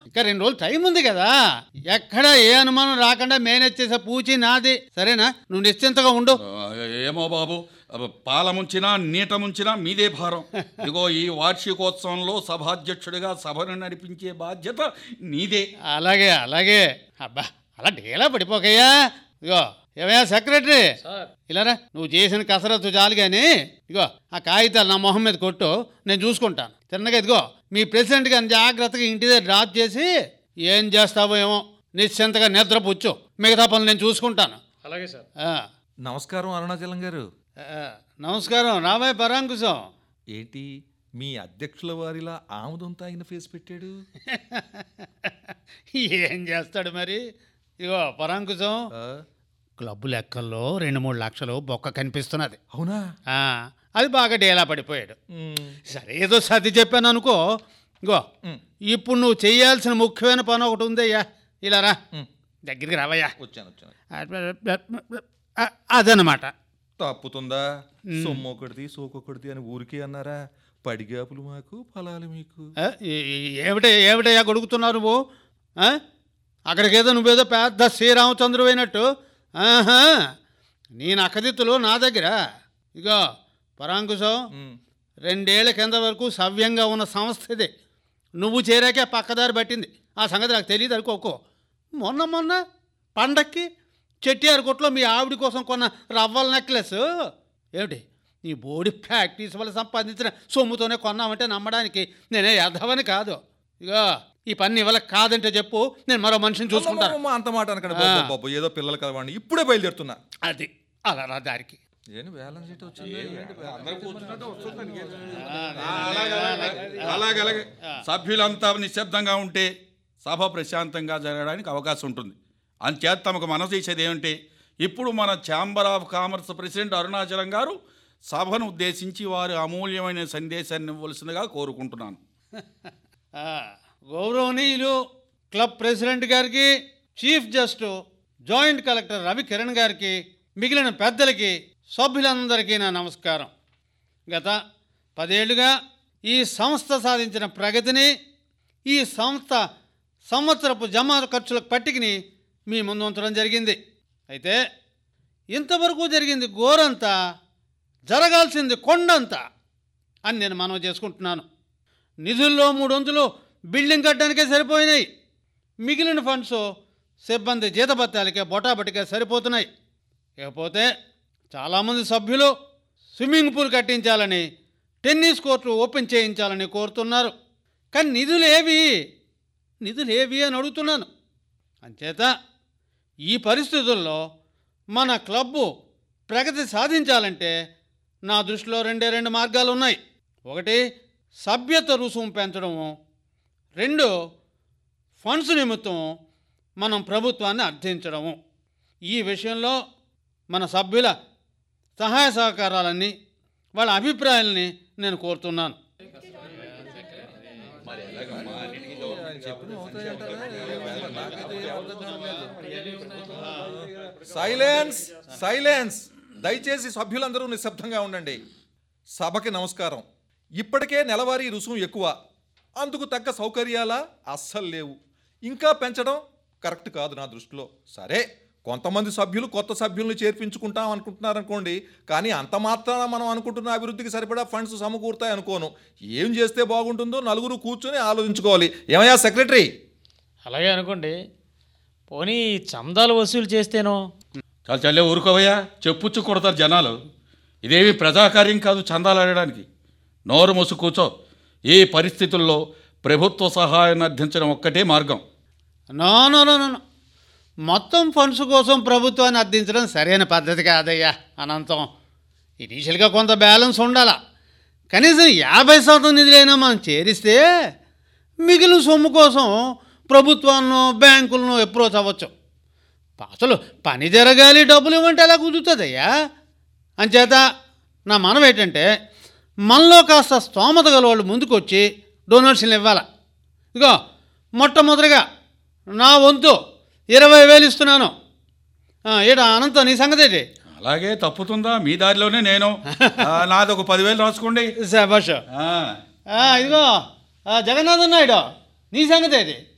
ఇంకా రెండు రోజులు టైం ఉంది కదా ఎక్కడ ఏ అనుమానం రాకుండా మేనేజ్ చేసే పూచి నాది సరేనా నువ్వు నిశ్చింతగా ఉండు ఆ, ఏమో బాబు అబ్బ, పాల ముంచినా నీట ముంచినా మీదే భారం ఇదిగో ఈ వార్షికోత్సవంలో సభాధ్యక్షుడిగా సభను నడిపించే బాధ్యత నీదే అలాగే అలాగే అబ్బా అలా డేలా పడిపోకయ్యా ఇగో ఏమయ్యా సెక్రటరీ ఇలారా నువ్వు చేసిన కసరత్తు చాలు కానీ ఇగో ఆ కాగితాలు నా మొహం మీద కొట్టు నేను చూసుకుంటాను తిన్నగా ఇదిగో మీ ప్రెసిడెంట్ గారిని జాగ్రత్తగా ఇంటి దగ్గర డ్రాప్ చేసి ఏం చేస్తావో ఏమో నిశ్చింతగా నిద్రపుచ్చు మిగతా పనులు నేను చూసుకుంటాను అలాగే సార్ ఆ, నమస్కారం అరుణాచలం గారు ఆ, నమస్కారం రాబాయ్ పరాంకుశం ఏంటి మీ అధ్యక్షుల వారిలా ఆముదం తాగిన ఫేస్ పెట్టాడు ఏం చేస్తాడు మరి ఇగో పరాంకుశం ఆ, క్లబ్ లెక్కల్లో రెండు మూడు లక్షలు బొక్క కనిపిస్తున్నది అవునా ఆ, అది బాగా డేలా పడిపోయాడు మ్, సరే ఏదో సర్ది చెప్పాను అనుకో ఇగో మ్, ఇప్పుడు నువ్వు చేయాల్సిన ముఖ్యమైన పని ఒకటి ఉందయ్యా ఇలా రా మ్. దగ్గరికి రావయ్యా వచ్చాను వచ్చాను ఆ, అదనమాట తప్పుతుందా సొమ్మొకటిది సోకొకటిది అని ఊరికే అన్నారా పడిగాపులు మాకు ఫలాలు మీకు ఆ, ఏ- ఏ- ఏమిటే ఏమిటయ్యా గొడుగుతున్నావు నువ్వు ఆ? అక్కడికేదో నువ్వేదో పెద్ద శ్రీరామచంద్రు అయినట్టు ఆహా నీ నక్కదిత్తులు నా దగ్గర ఇగో పరాంకుశం మ్, రెండేళ్ల కింద వరకు సవ్యంగా ఉన్న సంస్థ ఇది నువ్వు చేరాకే పక్కదారి పట్టింది ఆ సంగతి నాకు తెలియదు అనుకోకో మొన్న మొన్న పండక్కి చెట్టియారు కొట్లో మీ ఆవిడ కోసం కొన్న రవ్వల నెక్లెస్ ఏమిటి నీ బోడి ప్రాక్టీస్ వల్ల సంపాదించిన సొమ్ముతోనే కొన్నామంటే నమ్మడానికి నేనే యథవని కాదు ఇగో ఈ పని ఇవాళ కాదంటే చెప్పు నేను మరో మనిషిని చూసుకుంటాను అమ్మమ్మమ్మ, అంత మాట అనకండి బాబు, బాబు ఏదో పిల్లలు కలవండి ఇప్పుడే బయలుదేరుతున్నా అది అలా రా దారికి ఏంటి వేలం సీట్ వచ్చింది అలాగే అలాగే సభ్యులంతా నిశ్శబ్దంగా ఉంటే సభ ప్రశాంతంగా జరగడానికి అవకాశం ఉంటుంది అంచేత తమకు మనసు ఇచ్చేది ఏమంటే ఇప్పుడు మన chamber of commerce president Arunachalam garu సభను ఉద్దేశించి వారి అమూల్యమైన సందేశాన్ని ఇవ్వవలసిందిగా కోరుకుంటున్నాను ఆ, గౌరవనీయులు క్లబ్ ప్రెసిడెంట్ గారికి chief just joint collector Ravi Kiran గారికి మిగిలిన పెద్దలకి సభ్యులందరికీ నా నమస్కారం గత పదేళ్లుగా ఈ సంస్థ సాధించిన ప్రగతిని ఈ సంస్థ సంవత్సరపు జమా ఖర్చుల పట్టికని మీ ముందు ఉంచడం జరిగింది అయితే ఇంతవరకు జరిగింది గోరంతా జరగాల్సింది కొండంతా అని నేను మనవి చేసుకుంటున్నాను నిధుల్లో మూడొంతులు బిల్డింగ్ కట్టడానికే సరిపోయినాయి మిగిలిన ఫండ్స్ సిబ్బంది జీతభత్యాలకే బొటాబొటికే సరిపోతున్నాయి ఇకపోతే చాలామంది సభ్యులు స్విమ్మింగ్ పూల్ కట్టించాలని టెన్నిస్ కోర్టు ఓపెన్ చేయించాలని కోరుతున్నారు కానీ నిధులు ఏవి నిధులు ఏవి అని అడుగుతున్నాను అంచేత ఈ పరిస్థితుల్లో మన క్లబ్బు ప్రగతి సాధించాలంటే నా దృష్టిలో రెండే రెండు మార్గాలు ఉన్నాయి ఒకటి సభ్యత రుసుము పెంచడము రెండు ఫండ్స్ నిమిత్తం మనం ప్రభుత్వాన్ని అర్థించడము ఈ విషయంలో మన సభ్యుల సహాయ సహకారాలన్నీ వాళ్ళ అభిప్రాయాలని నేను కోరుతున్నాను సైలెన్స్ సైలెన్స్ దయచేసి సభ్యులందరూ నిశ్శబ్దంగా ఉండండి సభకి నమస్కారం ఇప్పటికే నెలవారీ రుసుము ఎక్కువ అందుకు తగ్గ సౌకర్యాలా అస్సలు లేవు ఇంకా పెంచడం కరెక్ట్ కాదు నా దృష్టిలో సరే కొంతమంది సభ్యులు కొత్త సభ్యుల్ని చేర్పించుకుంటాం అనుకుంటున్నారు అనుకోండి కానీ అంత మాత్రాన మనం అనుకుంటున్న అభివృద్ధికి సరిపడా ఫండ్స్ సమకూరుతాయి అనుకోను ఏం చేస్తే బాగుంటుందో నలుగురు కూర్చొని ఆలోచించుకోవాలి ఏమయ్యా సెక్రటరీ అలాగే అనుకోండి పోనీ చందాలు వసూలు చేస్తేనో చాలా చల్లే ఊరుకోవయ్యా చెప్పుచ్చు కొడతారు జనాలు ఇదేమి ప్రజాకార్యం కాదు చందాలు అడగడానికి నోరు మూసు కూర్చో ఈ పరిస్థితుల్లో ప్రభుత్వ సహాయాన్ని అర్థించడం ఒక్కటే మార్గం no no no no no. మొత్తం ఫండ్స్ కోసం ప్రభుత్వాన్ని అర్థించడం సరైన పద్ధతి కాదయ్యా అనంతం ఇనీషియల్గా కొంత బ్యాలెన్స్ ఉండాలా కనీసం యాభై శాతం నిధులైనా మనం చేరిస్తే మిగిలిన సొమ్ము కోసం ప్రభుత్వాలను బ్యాంకులను అప్రోచ్ అవ్వచ్చు అసలు పని జరగాలి డబ్బులు ఇవ్వంటే ఎలా కుదురుతుందయ్యా అంచేత నా మనం ఏంటంటే మనలో కాస్త స్తోమత గల వాళ్ళు ముందుకు వచ్చి డొనేషన్లు ఇవ్వాలి ఇగో మొట్టమొదటిగా నా వంతు ఇరవై వేలు ఇస్తున్నాను ఆ, ఏడా అనంతం నీ సంగతి ఏంటి అలాగే తప్పుతుందా మీ దారిలోనే నేను ఆ, నాది ఒక పదివేలు రాసుకోండి శభాష్ ఆ, ఇదిగో ఆ, జగన్నాథన్ నాయుడు నీ సంగతి ఏంటి